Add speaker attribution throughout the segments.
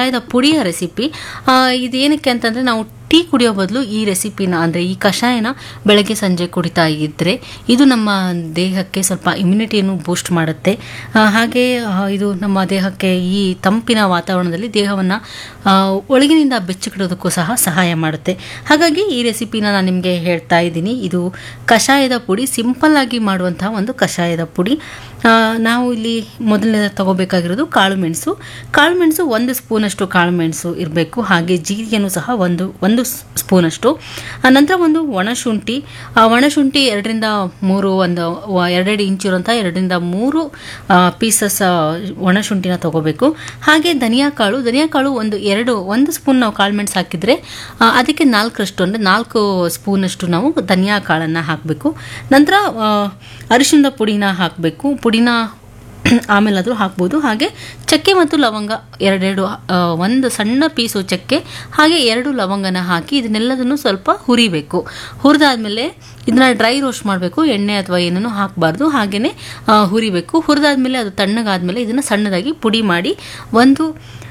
Speaker 1: ಕಷಾಯದ ಪುಡಿಯ ರೆಸಿಪಿ ಇದೇನಕ್ಕೆ ಅಂತಂದರೆ ನಾವು ಟೀ ಕುಡಿಯೋ ಬದಲು ಈ ರೆಸಿಪಿನ ಅಂದರೆ ಈ ಕಷಾಯನ ಬೆಳಗ್ಗೆ ಸಂಜೆ ಕುಡಿತಾ ಇದ್ದರೆ ಇದು ನಮ್ಮ ದೇಹಕ್ಕೆ ಸ್ವಲ್ಪ ಇಮ್ಯುನಿಟಿಯನ್ನು ಬೂಸ್ಟ್ ಮಾಡುತ್ತೆ ಆ, ಹಾಗೆ ಆ, ಇದು ನಮ್ಮ ದೇಹಕ್ಕೆ ಈ ತಂಪಿನ ವಾತಾವರಣದಲ್ಲಿ ದೇಹವನ್ನು ಒಳಗಿನಿಂದ ಬೆಚ್ಚಗಿಡೋದಕ್ಕೂ ಸಹ ಸಹಾಯ ಮಾಡುತ್ತೆ ಹಾಗಾಗಿ ಈ ರೆಸಿಪಿನ ನಾನು ನಿಮಗೆ ಹೇಳ್ತಾ ಇದ್ದೀನಿ ಇದು ಕಷಾಯದ ಪುಡಿ ಸಿಂಪಲ್ ಆಗಿ ಮಾಡುವಂತಹ ಒಂದು ಕಷಾಯದ ಪುಡಿ ಆ, ನಾವು ಇಲ್ಲಿ ಮೊದಲನೇ ತಗೋಬೇಕಾಗಿರೋದು ಕಾಳು ಮೆಣಸು ಕಾಳು ಮೆಣಸು ಒಂದು ಸ್ಪೂನಷ್ಟು ಕಾಳು ಮೆಣಸು ಇರಬೇಕು ಹಾಗೆ ಜೀರಿಗೆನೂ ಸಹ ಒಂದು ಒಂದು ಸ್- ಸ್ಪೂನಷ್ಟು ಆ ನಂತರ ಒಂದು ಒಣಶುಂಠಿ ಆ ಒಣಶುಂಠಿ ಎರಡರಿಂದ ಮೂರು ಒಂದು ವ- ಎರಡೆರಡು ಇಂಚು ಇರುವಂಥ ಎರಡರಿಂದ ಮೂರು ಪೀಸಸ್ ಒಣಶುಂಠಿನ ತಗೋಬೇಕು ಹಾಗೆ ಧನಿಯಾ ಕಾಳು ಧನಿಯಾ ಕಾಳು ಒಂದು ಎರಡು ಒಂದು ಸ್ಪೂನ್ ನಾವು ಕಾಳು ಮೆಣಸು ಹಾಕಿದರೆ ಆ, ಅದಕ್ಕೆ ನಾಲ್ಕರಷ್ಟು ಅಂದರೆ ನಾಲ್ಕು ಸ್ಪೂನಷ್ಟು ನಾವು ಧನಿಯಾ ಕಾಳನ್ನು ಹಾಕಬೇಕು ನಂತರ ಆ, ಅರಿಶಿಣದ ಪುಡಿನ ಹಾಕಬೇಕು ಪುಡಿನ ಆಮೇಲಾದರೂ ಹಾಕ್ಬೋದು ಹಾಗೆ ಚಕ್ಕೆ ಮತ್ತು ಲವಂಗ ಎರಡೆರಡು ಆ, ಒಂದು ಸಣ್ಣ ಪೀಸು ಚಕ್ಕೆ ಹಾಗೆ ಎರಡು ಲವಂಗನ ಹಾಕಿ ಇದನ್ನೆಲ್ಲದನ್ನು ಸ್ವಲ್ಪ ಹುರಿಬೇಕು ಹುರಿದಾದ್ಮೇಲೆ ಇದನ್ನ ಡ್ರೈ ರೋಸ್ಟ್ ಮಾಡಬೇಕು ಎಣ್ಣೆ ಅಥವಾ ಏನನ್ನು ಹಾಕಬಾರ್ದು ಹಾಗೆಯೇ ಹುರಿಬೇಕು ಹುರಿದಾದ್ಮೇಲೆ ಅದು ತಣ್ಣಗಾದ್ಮೇಲೆ ಇದನ್ನು ಸಣ್ಣದಾಗಿ ಪುಡಿ ಮಾಡಿ ಒಂದು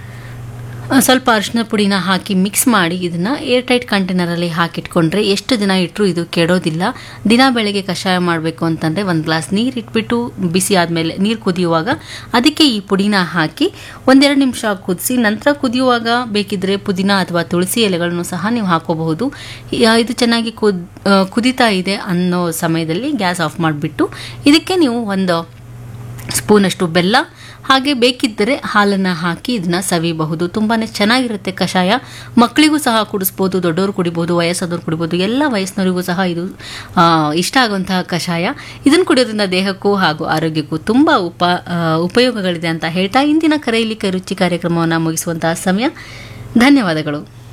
Speaker 1: ಆ, ಸ್ವಲ್ಪ ಅರಿಶಿನ ಪುಡಿನ ಹಾಕಿ ಮಿಕ್ಸ್ ಮಾಡಿ ಇದನ್ನು ಏರ್ ಟೈಟ್ ಕಂಟೈನರಲ್ಲಿ ಹಾಕಿಟ್ಕೊಂಡ್ರೆ ಎಷ್ಟು ದಿನ ಇಟ್ಟರು ಇದು ಕೆಡೋದಿಲ್ಲ ದಿನ ಬೆಳಗ್ಗೆ ಕಷಾಯ ಮಾಡಬೇಕು ಅಂತಂದರೆ ಒಂದು ಗ್ಲಾಸ್ ನೀರು ಇಟ್ಬಿಟ್ಟು ಬಿಸಿ ಆದಮೇಲೆ ನೀರು ಕುದಿಯುವಾಗ ಅದಕ್ಕೆ ಈ ಪುಡಿನ ಹಾಕಿ ಒಂದೆರಡು ನಿಮಿಷ ಕುದಿಸಿ ನಂತರ ಕುದಿಯುವಾಗ ಬೇಕಿದ್ರೆ ಪುದೀನ ಅಥವಾ ತುಳಸಿ ಎಲೆಗಳನ್ನು ಸಹ ನೀವು ಹಾಕೋಬಹುದು ಈ- ಇದು ಚೆನ್ನಾಗಿ ಕುದ್ ಆ, ಕುದೀತಾ ಇದೆ ಅನ್ನೋ ಸಮಯದಲ್ಲಿ ಗ್ಯಾಸ್ ಆಫ್ ಮಾಡಿಬಿಟ್ಟು ಇದಕ್ಕೆ ನೀವು ಒಂದು ಸ್ಪೂನಷ್ಟು ಬೆಲ್ಲ ಹಾಗೆ ಬೇಕಿದ್ದರೆ ಹಾಲನ್ನು ಹಾಕಿ ಇದನ್ನ ಸವಿಬಹುದು ತುಂಬಾ ಚೆನ್ನಾಗಿರುತ್ತೆ ಕಷಾಯ ಮಕ್ಕಳಿಗೂ ಸಹ ಕುಡಿಸ್ಬೋದು ದೊಡ್ಡವರು ಕುಡಿಬೋದು ವಯಸ್ಸಾದವ್ರು ಕುಡಿಬೋದು ಎಲ್ಲ ವಯಸ್ಸಿನವರಿಗೂ ಸಹ ಇದು ಆ, ಇಷ್ಟ ಆಗುವಂತಹ ಕಷಾಯ ಇದನ್ನು ಕುಡಿಯೋದ್ರಿಂದ ದೇಹಕ್ಕೂ ಹಾಗೂ ಆರೋಗ್ಯಕ್ಕೂ ತುಂಬ ಉಪ ಆ, ಉಪಯೋಗಗಳಿದೆ ಅಂತ ಹೇಳ್ತಾ ಇಂದಿನ ಕರೆಯಲ್ಲಿ ಕೈ ರುಚಿ ಕಾರ್ಯಕ್ರಮವನ್ನು ಮುಗಿಸುವಂತಹ ಸಮಯ ಧನ್ಯವಾದಗಳು